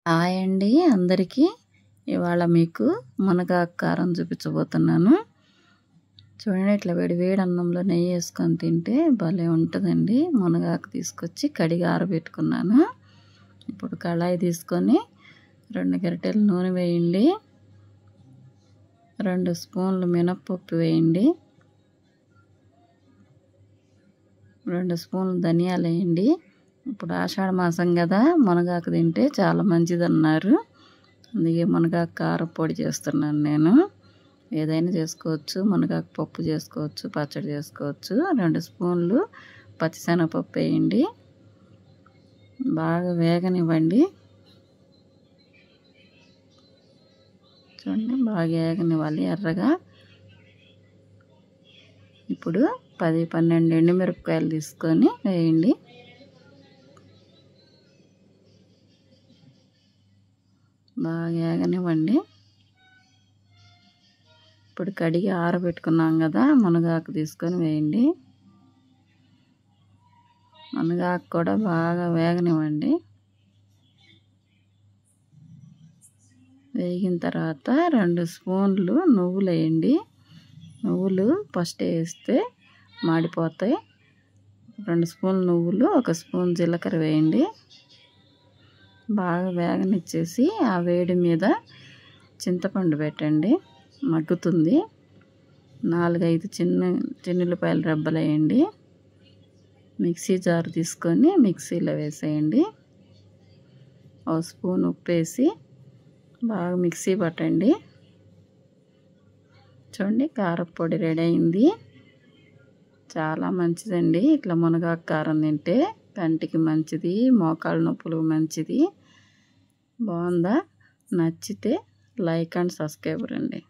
hi అండి అందరికీ ఇవాళ మీకు మునగాకు కారం చూపించబోతున్నాను చూడండి ఇట్లా వేడి వేడి అన్నంలో నెయ్యి వేసుకొని తింటే భలే ఉంటుందండి మునగాకు తీసుకొచ్చి కడిగి ఆరబెట్టుకున్నాను ఇప్పుడు కళాయి తీసుకొని రెండు గరిటెలు నూనె వేయండి రెండు స్పూన్లు మినప్పప్పు వేయండి రెండు స్పూన్లు ధనియాలు వేయండి ఇప్పుడు ఆషాఢ మాసం కదా మునగాకు తింటే చాలా మంచిది అన్నారు అందుకే మునగాకు కారపొడి చేస్తున్నాను నేను ఏదైనా చేసుకోవచ్చు మునగాకు పప్పు చేసుకోవచ్చు పచ్చడి చేసుకోవచ్చు రెండు స్పూన్లు పచ్చిశనగపప్పు వేయండి బాగా వేగనివ్వండి చూడండి బాగా వేగనివ్వాలి ఎర్రగా ఇప్పుడు పది పన్నెండు ఎండుమిరపకాయలు తీసుకొని వేయండి బాగా వేగనివ్వండి ఇప్పుడు కడిగి ఆరబెట్టుకున్నాం కదా మునగాకు తీసుకొని వేయండి మునగాకు కూడా బాగా వేగనివ్వండి వేగిన తర్వాత రెండు స్పూన్లు నువ్వులు వేయండి నువ్వులు ఫస్ట్ వేస్తే మాడిపోతాయి రెండు స్పూన్లు నువ్వులు ఒక స్పూన్ జీలకర్ర వేయండి బాగా వేగనిచ్చేసి ఆ వేడి మీద చింతపండు పెట్టండి మగ్గుతుంది నాలుగైదు చిన్న చిన్నులపాయల రెబ్బలు వేయండి మిక్సీ జార్ తీసుకొని మిక్సీలో వేసేయండి ఒక స్పూన్ ఉప్పు వేసి బాగా మిక్సీ పట్టండి చూడండి కారపొడి రెడీ అయింది చాలా మంచిదండి ఇట్లా మునగాకు కారం తింటే కంటికి మంచిది మోకాళ్ళ నొప్పులు మంచిది బాగుందా నచ్చితే లైక్ అండ్ సబ్స్క్రైబర్ అండి